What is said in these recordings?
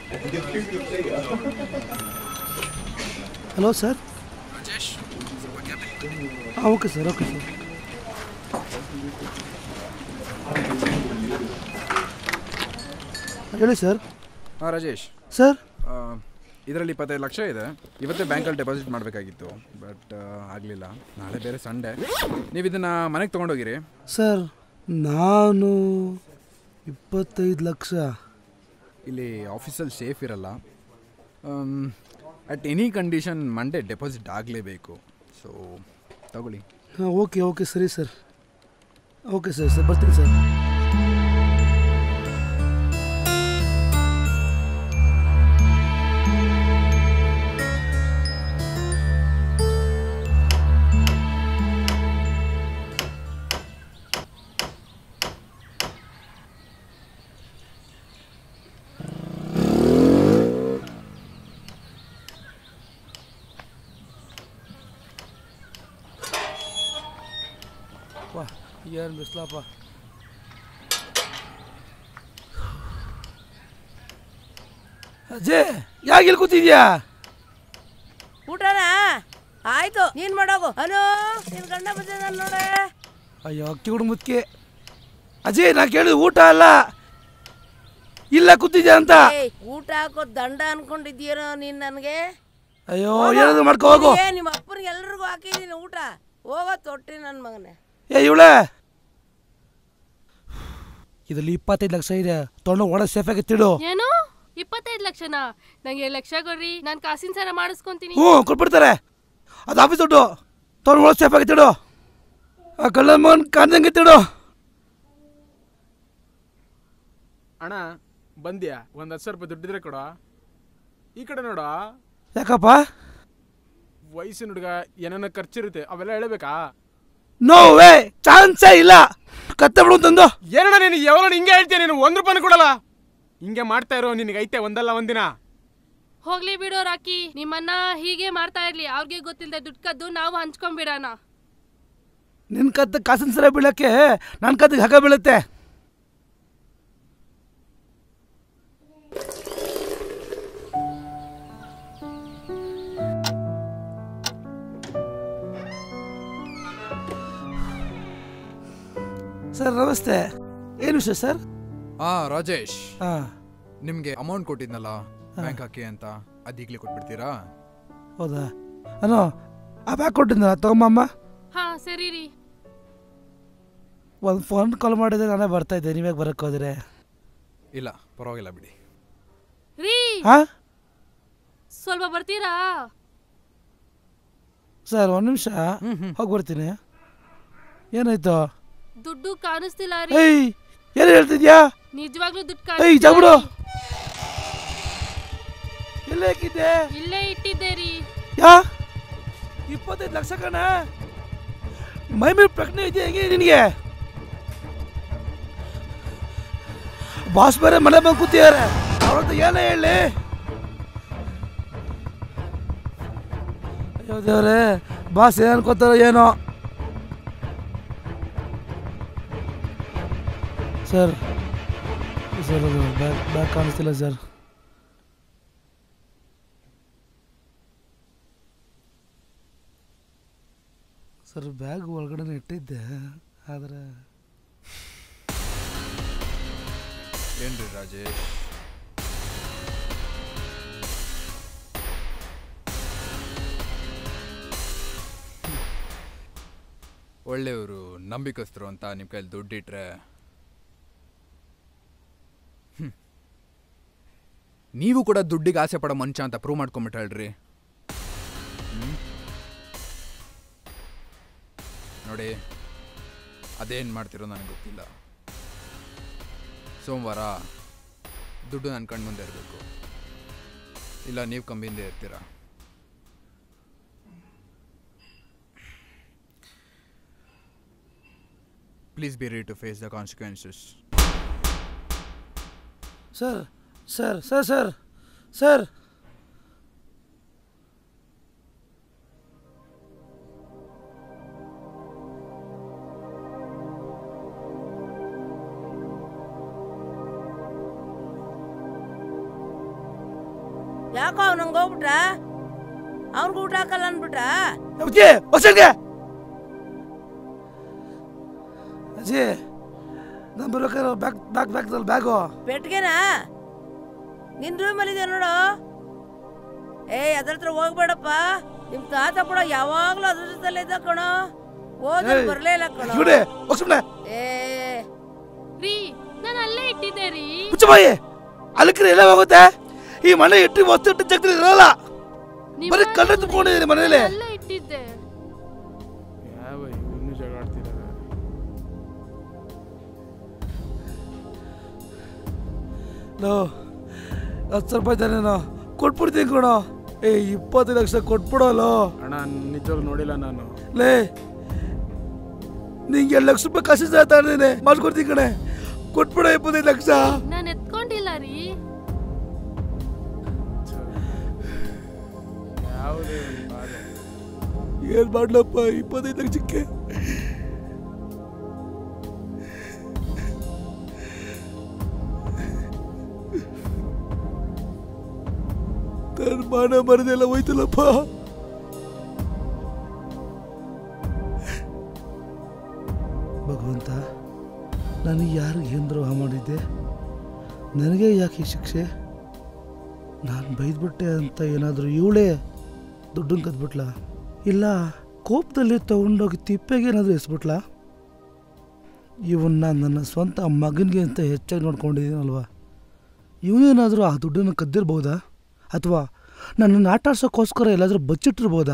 Hello sir Rajesh ಸ್ವಲ್ಪ cabin ಹಾಂ okay sir okay sir ಹೇಳಿ ಸರ್ ಹಾಂ ರಾಜೇಶ್ ಸರ್ ಇದರಲ್ಲಿ ಇಪ್ಪತ್ತೈದು ಲಕ್ಷ ಇದೆ ಇವತ್ತೇ ಬ್ಯಾಂಕಲ್ಲಿ ಡೆಪಾಸಿಟ್ ಮಾಡಬೇಕಾಗಿತ್ತು ಬಟ್ ಆಗಲಿಲ್ಲ ನಾಳೆ ಬೇರೆ ಸಂಡೇ ನೀವು ಇದನ್ನು ಮನೆಗೆ ತೊಗೊಂಡೋಗಿರಿ ಸರ್ ನಾನು ಇಪ್ಪತ್ತೈದು ಲಕ್ಷ ಇಲ್ಲಿ ಆಫೀಸಲ್ಲಿ ಸೇಫ್ ಇರಲ್ಲ at any condition Monday deposit ಆಗಲೇಬೇಕು ಸೊ ತಗೊಳ್ಳಿ ಹಾಂ ಓಕೆ ಓಕೆ ಸರಿ ಸರ್ ಓಕೆ ಸರ್ ಸರ್ ಬರ್ತೀನಿ ಸರ್ ವಾ ಏನು ಬಿಸ್ಲಪ್ಪ ಅಜಯ್ ಯಾಕೆ ಇಲ್ಲಿ ಕೂತಿದ್ಯಾ ಊಟನಾ ಆಯ್ತು ನೀನ್ ಮಾಡೋಗು ಅನು ನಿನ್ ಗಂಡ ಬಂದಿದ್ದಾನೆ ನೋಡೆ ಅಯ್ಯೋ ಅಕ್ಕಿ ಮುತ್ಕೆ ಅಜಯ್ ನಾ ಕೇಳಿದ ಊಟ ಅಲ್ಲ ಇಲ್ಲ ಕೂತಿದ್ಯಾ ಅಂತ ಏಯ್, ಊಟ ಹಾಕೋ ದಂಡ ಅನ್ಕೊಂಡಿದ್ದೀರೋ ನೀನ್ ನನ್ಗೆ ಅಯ್ಯೋ ಏನಾದ್ರು ಮಾಡ್ಕೊ ಹೋಗು ಏ ನಿಮ್ಮ ಅಪ್ಪನಿಗೆ ಎಲ್ರಿಗೂ ಹಾಕಿದೀನಿ ಊಟ ಹೋಗೋ ತೊಟ್ಟಿ ನನ್ ಮಗನೇ ಏ ಇವಳೆ ಇದರಲ್ಲಿ ಇಪ್ಪತ್ತೈದು ಲಕ್ಷ ಇದೆ ತೊಗೊಂಡು ಒಳ ಸೇಫ್ ಆಗಿ ತಿಡು ಏನು ಇಪ್ಪತ್ತೈದು ಲಕ್ಷನಾ ನಂಗೆ ಲಕ್ಷ ಕೊಡ್ರಿ ನಾನು ಕಾಸಿನ ಸರ ಮಾಡಿಸ್ಕೊಂತೀನಿ ಹ್ಞೂ ಕೊಟ್ಬಿಡ್ತಾರೆ ಅದು ಆಫೀಸ್ ದುಡ್ಡು ತೊಗೊಂಡು ಒಳ ಸೇಫ್ ಆಗಿ ತಿಡು ಆ ಕಳ್ಳ ಮಗನ್ ಕಾಣ್ದಂಗೆ ತಿಡು ಅಣ್ಣ ಬಂದ್ಯಾ ಒಂದು ಹತ್ತು ಸಾವಿರ ರೂಪಾಯಿ ದುಡ್ಡಿದ್ರೆ ಕೊಡ ಈ ಕಡೆ ನೋಡ ಯಾಕಪ್ಪ ವಯಸ್ಸಿನ ಹುಡುಗ ಏನನ್ನ ಖರ್ಚಿರುತ್ತೆ ಅವೆಲ್ಲ ಹೇಳಬೇಕಾ ನೋ ವೇ ಚಾನ್ಸೇ ಇಲ್ಲ ಕತ್ತೆ ಬಿಡು ತಂದು ಏನಣ್ಣ ನೀನು ಯಾವಾಗ ಹಿಂಗೆ ಹೇಳ್ತೀಯ ನೀನು ಒಂದು ರೂಪಾಯಿ ಕೊಡಲ್ಲ ಹಿಂಗೆ ಮಾಡ್ತಾ ಇರೋ ನಿನಗೆ ಐತೆ ಒಂದಲ್ಲ ಒಂದಿನ ಹೋಗ್ಲಿ ಬಿಡೋ ರಾಕಿ ನಿಮ್ಮನ್ನ ಹೀಗೆ ಮಾಡ್ತಾ ಇರ್ಲಿ ಅವ್ರಿಗೆ ಗೊತ್ತಿಲ್ಲದೆ ದುಡ್ಡು ಕದ್ದು ನಾವು ಹಂಚ್ಕೊಂಡ್ಬಿಡೋಣ ನಿನ್ನ ಕತ್ತ ಕಾಸಿನ ಸರ ಬೀಳಕ್ಕೆ ನನ್ನ ಕತ್ತಿಗೆ ಹಗ ಬೀಳುತ್ತೆ ಸರ್ ನಮಸ್ತೆ ಏನು ವಿಷಯ ಸರ್ ಹಾಂ ರಾಜೇಶ್ ಹಾಂ ನಿಮಗೆ ಅಮೌಂಟ್ ಕೊಟ್ಟಿದ್ನಲ್ಲ ಬ್ಯಾಂಕ್ ಹಾಕಿ ಅಂತ ಅದೀಗ್ಲೇ ಕೊಟ್ಬಿಡ್ತೀರಾ ಹೌದಾ ಅನೋ ಆ ಬ್ಯಾಗ್ ಕೊಟ್ಟಿದ್ದ ತಗೊಂಬಮ್ಮ ಹಾ ಸರಿ ರೀ ಒಂದು ಫೋನ್ ಕಾಲ್ ಮಾಡಿದ್ರೆ ನಾನೇ ಬರ್ತಾ ಇದ್ದೆ ನೀವೇ ಬರಕ್ಕೆ ಹೋದ್ರೆ ಇಲ್ಲ ಪರವಾಗಿಲ್ಲ ಬಿಡಿ ರೀ ಹಾಂ ಸ್ವಲ್ಪ ಬರ್ತೀರಾ ಸರ್ ಒಂದು ನಿಮಿಷ ಹೋಗಿ ಬರ್ತೀನಿ ಏನಾಯ್ತು ದುಡ್ಡು ಕಾಣಿಸ್ತಿಲ್ಲ ರೀ ಏಯ್ ಏನು ಹೇಳ್ತಿದ್ಯಾ ನಿಜವಾಗ್ಲೂ ದುಡ್ಡು ಏಯ್ ಕಾಣಿಸ್ತಿಲ್ಲ ಜಗ್ಬಿಡು ರೀ. ಎಲ್ಲ ಹಾಕಿದ್ದೆ ಇಲ್ಲೇ ಇಟ್ಟಿದ್ದೆ ರೀ ಯಾ ಇಪ್ಪತ್ತೈದು ಲಕ್ಷ ಕಣ ಮೈ ಮೇಲೆ ಪ್ರಶ್ನೆ ಇದೆಯಾ ಹೆಂಗೆ ನಿನಗೆ ಬಾಸ್ ಬೇರೆ ಮನೆ ಬಂದು ಕೂತಿದ್ದಾರೆ ಅವ್ರದ್ದು ಏನೇ ಹೇಳಿ ಅಯ್ಯೋ ದೇವ್ರೆ ಬಾಸ್ ಏನು ಅನ್ಕೋತಾರೋ ಏನೋ ಸರ್ ಸರ್ ಅದು ಬ್ಯಾಗ್ ಬ್ಯಾಗ್ ಕಾಣಿಸ್ತಿಲ್ಲ ಸರ್ ಸರ್ ಬ್ಯಾಗ್ ಒಳಗಡೆ ಇಟ್ಟಿದ್ದೆ ಆದರೆ ಏನ್ರಿ ರಾಜೇಶ್ ಒಳ್ಳೆಯವರು ನಂಬಿಕಸ್ತರು ಅಂತ ನಿಮ್ಮ ಕೈಲಿ ದುಡ್ಡಿಟ್ರೆ ಹ್ಮ್. ನೀವು ಕೂಡ ದುಡ್ಡಿಗೆ ಆಸೆ ಪಡೋ ಮನುಷ್ಯ ಅಂತ ಪ್ರೂವ್ ಮಾಡ್ಕೊಂಬಿಟ್ಟಾಳ್ರಿ ಹ್ಮ್? ನೋಡಿ ಅದೇನು ಮಾಡ್ತಿರೋ ನನಗೆ ಗೊತ್ತಿಲ್ಲ ಸೋಮವಾರ ದುಡ್ಡು ನನ್ನ ಕಣ್ಣು ಮುಂದೆ ಇರಬೇಕು ಇಲ್ಲ ನೀವು ಕಂಬಿಯಿಂದ ಇರ್ತೀರಾ please be ready to face the consequences sir sir sir sir sir ಯಾಕೋ ಅವ್ನಂಗೆ ಹೋಗ್ಬಿಟ್ರ ಅವ್ನಿಗೆ ಊಟ ಹಾಕಲ್ಲ ಅನ್ಬಿಟ್ರ ಅಜ್ಜಿ ಹೊಸಂಗೆ ಅಜ್ಜಿ ನಾನು ಬರ್ಬೇಕಾದ್ರೆ ಬ್ಯಾಗ್ ಬ್ಯಾಗ್ ಬ್ಯಾಗ್ದಲ್ಲಿ ಬ್ಯಾಗು ಪೆಟ್ಗೆನಾ ನಿನ್ ರೂಮಲ್ಲಿ ಇದೆ ನೋಡು ಏ ಅದ್ರ ಹತ್ರ ಹೋಗ್ಬೇಡಪ್ಪ ನಿಮ್ ತಾತ ಕೂಡ ಯಾವಾಗ್ಲೂ ಅದ್ರ ಜೊತೆಲೇ ಇದ್ದ ಕಣೋ ಓದ್ ಏಯ್, ಬರ್ಲೇ ಇಲ್ಲ ಕಣೋ ಇವ್ಡೆ ಹೋಗ್ ಸುಮ್ನೆ ಏ ರೀ ನಾನು ಅಲ್ಲೇ ಇಟ್ಟಿದ್ದೆ ರೀ ಮುಚ್ಚಬಾಯಿ ಅಲ್ಲಕ್ರೆ ಎಲ್ಲ ಹೋಗುತ್ತೆ ಈ ಮನೆ ಇಟ್ಟು ವಸ್ತು ಇಟ್ಟು ಜಗದಲ್ಲಿ ಇರಲ್ಲ ನಿಮ್ಮ ಬರೀ ಕಳ್ಳ ತುಂಬಿಕೊಂಡಿದ್ದೀನಿ ಮನೇಲಿ ಅಲ್ಲೇ ಇಟ್ಟಿದ್ದೆ ಯಾವ ಇನ್ನೂ ಜಗಳ ಆಡ್ತಿದ್ದಾರೆ ಲೋ ಹತ್ತು ಸಾವಿರ ರೂಪಾಯಿ ತಾನೇನೋ ಕೊಟ್ಬಿಡ್ತೀನಿ ಕಣೋ ಏ ಇಪ್ಪತ್ತು ಲಕ್ಷ ಕೊಟ್ಬಿಡೋಲೋ ಅಣ್ಣ ನಿಜವಾಗ್ಲೂ ನೋಡಿಲ್ಲ ನಾನು ಲೇ ನಿಂಗೆ ಎರಡು ಲಕ್ಷ ರೂಪಾಯಿ ಕಷ್ಟ ತಾಂಡಿದ್ದೀನಿ ಮಾಡ್ಕೊಡ್ತೀನಿ ಕಣೆ ಕೊಟ್ಬಿಡ ಇಪ್ಪತ್ತೈದು ಲಕ್ಷ ನಾನು ಎತ್ಕೊಂಡಿಲ್ಲ ರೀ ಯಾವುದೇ ಒಂದು ಬಾಧೆ ಏನ್ ಮಾಡ್ಲಪ್ಪ ಇಪ್ಪತ್ತೈದು ಲಕ್ಷಕ್ಕೆ ನನ್ನ ಮಾನ ಮರದೆಲ್ಲ ಹೋಯ್ತಲ್ಲಪ್ಪ ಭಗವಂತ ನನಗೆ ಯಾರು ಏನು ದ್ರೋಹ ಮಾಡಿದ್ದೆ ನನಗೆ ಯಾಕೆ ಈ ಶಿಕ್ಷೆ ನಾನು ಬೈದ್ಬಿಟ್ಟೆ ಅಂತ ಏನಾದರೂ ಇವಳೇ ದುಡ್ಡನ್ನು ಕದ್ಬಿಟ್ಲಾ ಇಲ್ಲ ಕೋಪದಲ್ಲಿ ತಗೊಂಡೋಗಿ ತಿಪ್ಪೆಗೆ ಏನಾದರೂ ಎಸ್ಬಿಟ್ಲಾ ಇವನ್ನ ನನ್ನ ಸ್ವಂತ ಮಗನಿಗೆ ಅಂತ ಹೆಚ್ಚಾಗಿ ನೋಡ್ಕೊಂಡಿದ್ದೀನಲ್ವಾ ಇವನೇನಾದರೂ ಆ ದುಡ್ಡನ್ನು ಕದ್ದಿರ್ಬೋದಾ ಅಥವಾ ನನ್ನನ್ನು ಆಟ ಆಡ್ಸೋಕ್ಕೋಸ್ಕರ ಎಲ್ಲಾದರೂ ಬಚ್ಚಿಟ್ಟಿರ್ಬೋದಾ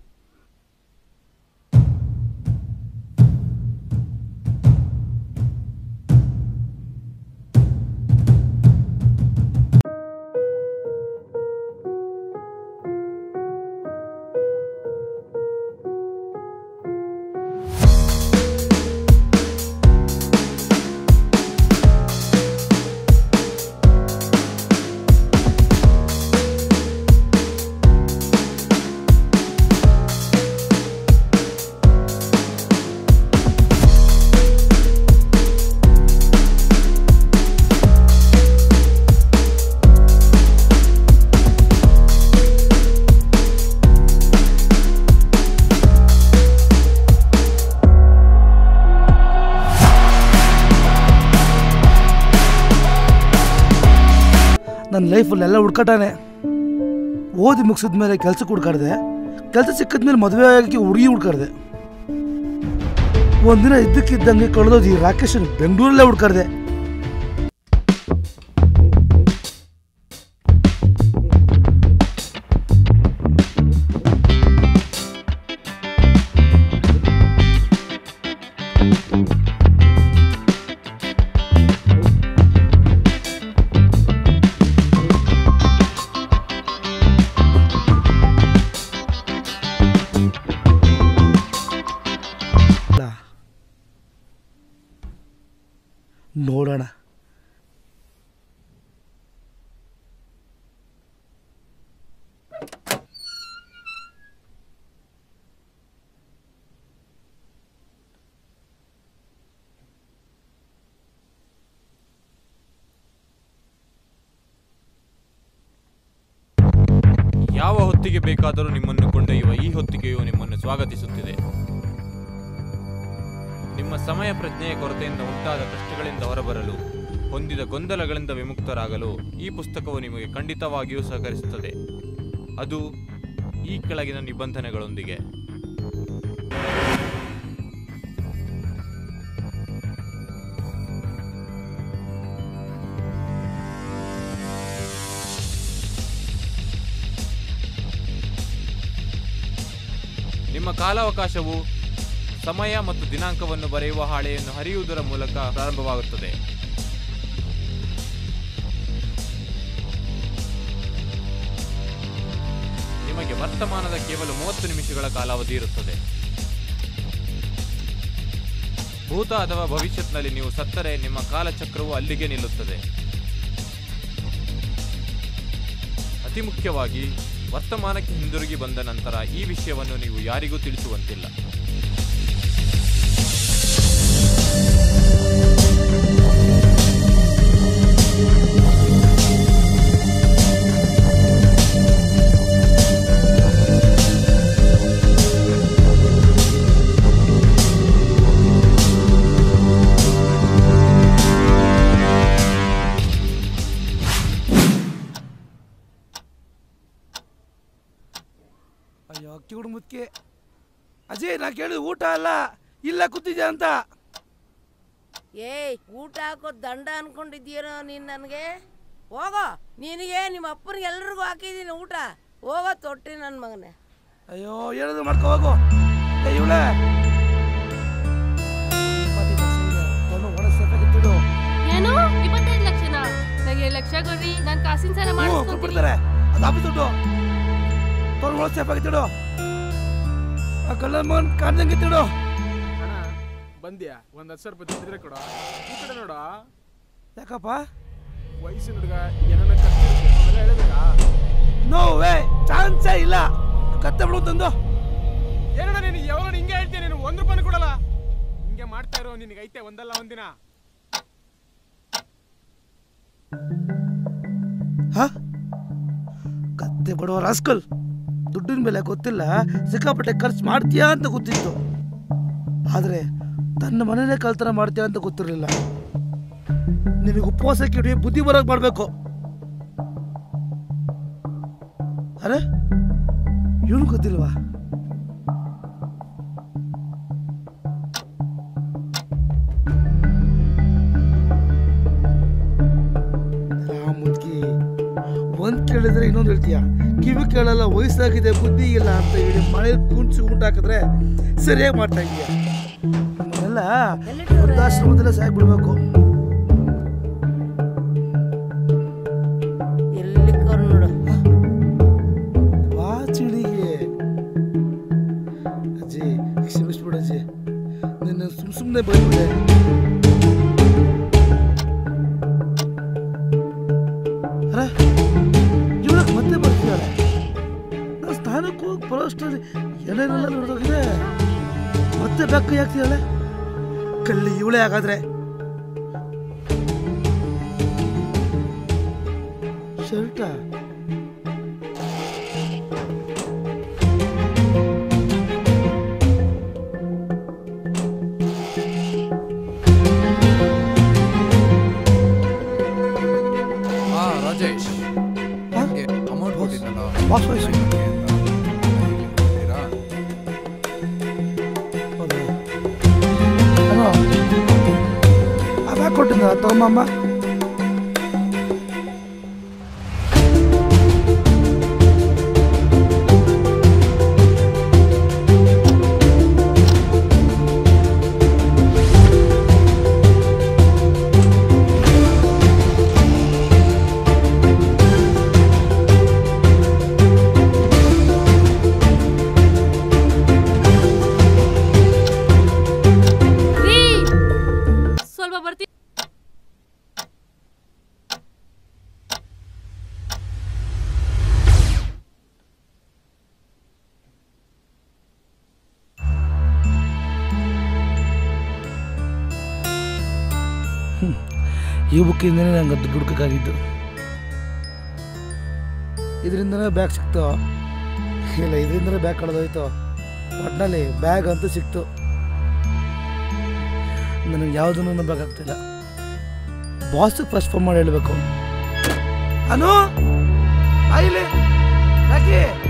ನನ್ನ ಲೈಫಲ್ಲಿ ಎಲ್ಲ ಹುಡ್ಕಾಟಾನೆ ಓದಿ ಮುಗಿಸಿದ ಮೇಲೆ ಕೆಲಸಕ್ಕೆ ಹುಡ್ಕಾಡ್ದೆ ಕೆಲಸ ಸಿಕ್ಕಿದ ಮೇಲೆ ಮದುವೆ ಆಗಿ ಹುಡುಗಿ ಹುಡ್ಕಾಡ್ದೆ ಒಂದಿನ ಇದ್ದಕ್ಕಿದ್ದಂಗೆ ಕಳೆದೋದು ಈ ರಾಕೇಶ್ ಬೆಂಗಳೂರಲ್ಲೇ ಹುಡ್ಕಾಡ್ದೆ ಇಲ್ಲ. ನೋಡೋಣ ಯಾವ ಹೊತ್ತಿಗೆ ಬೇಕಾದರೂ ನಿಮ್ಮನ್ನು ಕೊಂಡೊಯ್ಯುವ ಈ ಹೊತ್ತಿಗೆಯು ನಿಮ್ಮನ್ನು ಸ್ವಾಗತಿಸುತ್ತಿದೆ ನಿಮ್ಮ ಸಮಯ ಪ್ರಜ್ಞೆಯ ಕೊರತೆಯಿಂದ ಉಂಟಾದ ಕಷ್ಟಗಳಿಂದ ಹೊರಬರಲು ಹೊಂದಿದ ಗೊಂದಲಗಳಿಂದ ವಿಮುಕ್ತರಾಗಲು ಈ ಪುಸ್ತಕವು ನಿಮಗೆ ಖಂಡಿತವಾಗಿಯೂ ಸಹಕರಿಸುತ್ತದೆ ಅದು ಈ ಕೆಳಗಿನ ನಿಬಂಧನೆಗಳೊಂದಿಗೆ ನಿಮ್ಮ ಕಾಲಾವಕಾಶವು ಸಮಯ ಮತ್ತು ದಿನಾಂಕವನ್ನು ಬರೆಯುವ ಹಾಳೆಯನ್ನು ಹರಿಯುವುದರ ಮೂಲಕ ಪ್ರಾರಂಭವಾಗುತ್ತದೆ ನಿಮಗೆ ವರ್ತಮಾನದ ಕೇವಲ ಮೂವತ್ತು ನಿಮಿಷಗಳ ಕಾಲಾವಧಿ ಇರುತ್ತದೆ ಭೂತ ಅಥವಾ ಭವಿಷ್ಯತ್ನಲ್ಲಿ ನೀವು ಸತ್ತರೆ ನಿಮ್ಮ ಕಾಲಚಕ್ರವು ಅಲ್ಲಿಗೆ ನಿಲ್ಲುತ್ತದೆ ಅತಿ ಮುಖ್ಯವಾಗಿ ವರ್ತಮಾನಕ್ಕೆ ಹಿಂದಿರುಗಿ ಬಂದ ನಂತರ ಈ ವಿಷಯವನ್ನು ನೀವು ಯಾರಿಗೂ ತಿಳಿಸುವಂತಿಲ್ಲ ಅಯ್ಯೋ ಕಿವುಡು ಮುತ್ಕೆ ಅಜಯ್ ನಾ ಕೇಳಿದ ಊಟ ಅಲ್ಲ ಇಲ್ಲ ಕೂತಿದ್ಯಾ ಅಂತ ಏಯ್ ಊಟ ಹಾಕೋ ದಂಡ ಅನ್ಕೊಂಡಿದ್ದೀರೋ ನೀನು ನನಗೆ ಹೋಗೋ ನಿನಗೆ ನಿಮ್ಮ ಅಪ್ಪನಿಗೆ ಎಲ್ರಿಗೂ ಹಾಕಿದ್ದೀನಿ ಊಟ ಹೋಗೋ ತೊಟ್ಟಿ ನನ್ನ ಮಗನೇ ಅಯ್ಯೋ ಹೇಳಿದ್ರು ಮಾಡ್ಕೊ ಹೋಗು ಏ ಇವಳೆ ಏನು ಇಪ್ಪತ್ತೈದು ಲಕ್ಷನಾ ನಂಗೆ ಲಕ್ಷ ಕೊಡ್ರಿ ನಾನು ಕಾಸಿನ ಸಲ ಮಾಡಿಸ್ಕೊಂತೀನಿ ಕೊಟ್ಬಿಡ್ತಾರೆ ಅದು ಆಫೀಸ್ ದುಡ್ಡು ತೊಗೊಂಡು ಒಳಗೆ ಸೇಫ್ ಆಗಿತ್ತಿಡು ಆ ಕಳ್ಳ ಮಗನ್ ಕಾಣ್ದಂಗೆ ತಿಡು ಅಣ್ಣ ಬಂದ್ಯಾ ಒಂದು ಹತ್ತು ಸಾವಿರ ರೂಪಾಯಿ ದುಡ್ಡಿದ್ರೆ ಕೊಡೋ ಈ ಕಡೆ ನೋಡೋ ಯಾಕಪ್ಪ ವಯಸ್ಸಿನ ಹುಡುಗ ಏನನ್ನ ಕತ್ತಿರುತ್ತೆ ಅವೆಲ್ಲ ಹೇಳಬೇಕಾ ನೋ ವೇ ಚಾನ್ಸೇ ಇಲ್ಲ ಕತ್ತೆ ಬಿಡು ತಂದು ಏನಣ್ಣ ನೀನು ಯಾವಾಗ ಹಿಂಗೆ ಹೇಳ್ತೀಯ ನೀನು ಒಂದು ರೂಪಾಯಿ ಕೊಡಲ್ಲ ಹಿಂಗೆ ಮಾಡ್ತಾ ಇರೋ ನಿನಗೆ ಐತೆ ಒಂದಲ್ಲ ಒಂದಿನ ಹಾ ಕತ್ತೆ ಬಡವ ರಾಸ್ಕಲ್ ದುಡ್ಡಿನ ಬೆಲೆ ಗೊತ್ತಿಲ್ಲ ಸಿಕ್ಕಾಪಟ್ಟೆ ಖರ್ಚು ಮಾಡ್ತೀಯಾ ಅಂತ ಗೊತ್ತಿತ್ತು ಆದರೆ ತನ್ನ ಮನೇಲೆ ಕಳ್ತನ ಮಾಡ್ತೀಯಾ ಅಂತ ಗೊತ್ತಿರಲಿಲ್ಲ ನಿನಗೆ ಉಪವಾಸಕ್ಕೆ ಹಿಡಿಯೋ ಬುದ್ಧಿ ಬರೋಕೆ ಮಾಡಬೇಕು ಅರೆ ಇವನು ಗೊತ್ತಿಲ್ವಾ ಆ ಮುದ್ಕಿ ಒಂದ್ ಕೇಳಿದ್ರೆ ಇನ್ನೊಂದು ಹೇಳ್ತೀಯ ಕಿವಿ ಕೇಳಲ್ಲ ವಯಸ್ಸಾಗಿದೆ ಬುದ್ಧಿ ಇಲ್ಲ ಅಂತ ಹೇಳಿ ಮನೇಲಿ ಕುಂಚು ಊಟ ಹಾಕಿದ್ರೆ ಸರಿಯಾಗಿ ಮಾಡ್ತಾ ಇದೀಯ ನಮ್ಮನ್ನೆಲ್ಲ ವೃದ್ಧಾಶ್ರಮದಲ್ಲೇ ಸಾಕ್ಬಿಡ್ಬೇಕು ಎಲ್ಲಿ ಕರ್ ನೋಡು ಬಾ ಚಿಡಿಗೆ ಅಜ್ಜಿ ಕ್ಷಮಿಸ್ಬಿಡು ಅಜ್ಜಿ ನಿನ್ನ ಸುಮ್ ಸುಮ್ಮನೆ ಬೈಬಿಟ್ಟೆ ಅರೆ ಇವಳಕ್ಕೆ ಮತ್ತೆ ಬರ್ತೀಯಾಳೆ ನಾನು ಸ್ಥಾನಕ್ಕೆ ಹೋಗಿ ಬರೋಷ್ಟರಲ್ಲಿ ಏನೇನೆಲ್ಲ ನಡೆದೋಗಿದೆ ಮತ್ತೆ ಬೆಕ್ಕ ಯಾಕ್ತಿಯಾಳೆ ಕಳ್ಳಿ ಇವಳೇ ಹಾಗಾದ್ರೆ ಶರ್ಟಾ ಹಾ ರಾಜೇಶ್ ಹಾ? ನಿಮ್ಗೆ ಅಮೌಂಟ್ ಕೊಟ್ಟಿದ್ದಲ್ಲ ಬಾಸ್ ವಯಸ್ಸು ಬ್ಯಾಂಕ್ಗೆ ಅಂತ. ನನಗೆ ಕೊಡ್ತೀರಾ? ಹೌದಾ? ಹಲೋ ಅದ ಕೊಟ್ಟಿದ್ದ ತಗೊಂಬಮ್ಮ ರೀ ಸ್ವಲ್ಪ ಬರ್ತೀನಿ ಈ ಬುಕ್ಕಿಂದನೇ ನಂಗೆ ದುಡ್ಡು ಹುಡ್ಕೋಕ್ಕಾಗಿದ್ದು ಇದರಿಂದನೇ ಬ್ಯಾಗ್ ಸಿಕ್ತು ಇಲ್ಲ ಇದರಿಂದನೇ ಬ್ಯಾಗ್ ಕಳೆದೋಯ್ತು ಒಟ್ಟಿನಲ್ಲಿ ಬ್ಯಾಗ್ ಅಂತೂ ಸಿಕ್ತು ನನಗೆ ಯಾವುದನ್ನು ನಂಬಕ್ಕಾಗ್ತಿಲ್ಲ ಬಾಸಿಗೆ ಫಸ್ಟ್ ಫೋನ್ ಮಾಡಿ ಹೇಳಬೇಕು ಅನು ಆಯಿಲೆ ಯಾಕೆ